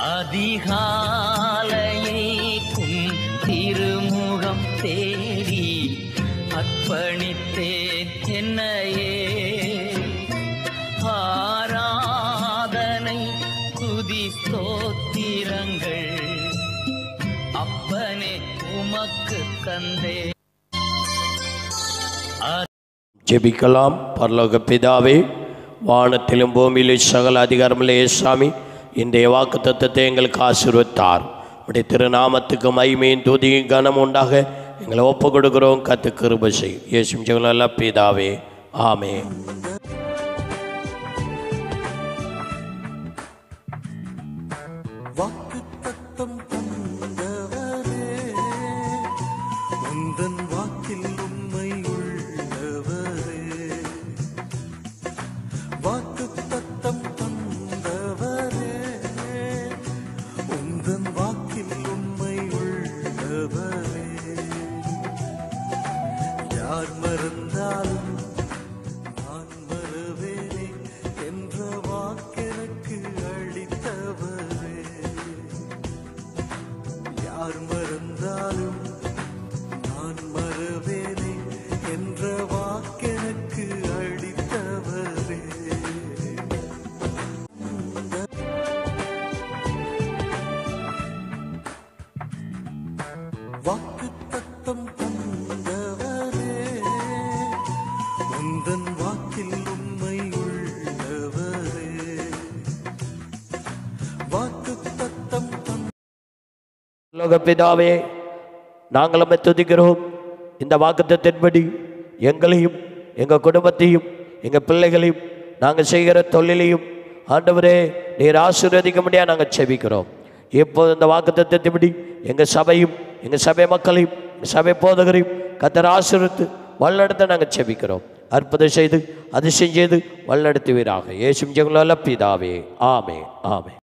அதிகாலையைக்கும் திருமுகம் தேடி அர்ப்பணித்தேன் என்னையே ஆராதனை துதி ஸ்தோத்திரங்கள் அப்பனே உமக்கு தந்தே ஜெபிக்கலாம் பரலோக பிதாவே வானத்திலும் பூமியிலும் சகல அதிகாரமுள்ள இயேசாமி இன்றைய வாக்கு தத்துவத்தை எங்களுக்கு ஆசீர்வத்தார் உடைய திருநாமத்துக்கு மகிமையும் துதியும் கனம் உண்டாக எங்களை ஒப்பு கொடுக்கிறோம் கத்து கிருபை செய்யும் இயேசும் ஜெகலல்ல பிதாவே ஆமே வாக்குத்தத்தம் தந்தவரே உந்தன் வாக்கில் உண்மை உள்ளவரே வாக்குத்தத்தம் தந்தவரே உந்தன் வாக்கில் உண்மை உள்ளவரே யார் மறந்தாலும் நான் மறவேனே என்ற வாக்கெனக்கு அளித்தவரே யார் மறந்தாலும் நான் மறவேனே என்ற வாக்கெனக்கு அளித்தவரே வாக்கு தத்தம் தந்தவரே உந்தன் வாக்கில் உண்மை உள்ளவரே வாக்கு தத்தம் தந்த பரலோக பிதாவே நாங்கள் உம்மை துதிக்கிறோம் இந்த வாக்குத்தத்தின்படி எங்களையும் எங்கள் குடும்பத்தையும் எங்கள் பிள்ளைகளையும் நாங்கள் செய்கிற தொழிலையும் ஆண்டவரே நீர் ஆசீர்வதிக்க முடியாது நாங்கள் செபிக்கிறோம் இப்போது இந்த வாக்குத்தத்தின்படி எங்கள் சபையும் எங்கள் சபை மக்களையும் எங்கள் சபை போதகரையும் கத்தர் ஆசீர்வித்து வழிநடத்த நாங்கள் செபிக்கிறோம் அற்புதம் செய்து அதிசயம் செய்து வழிநடத்துவீராக இயேசும் ஜெகலால பிதாவே ஆமே ஆமே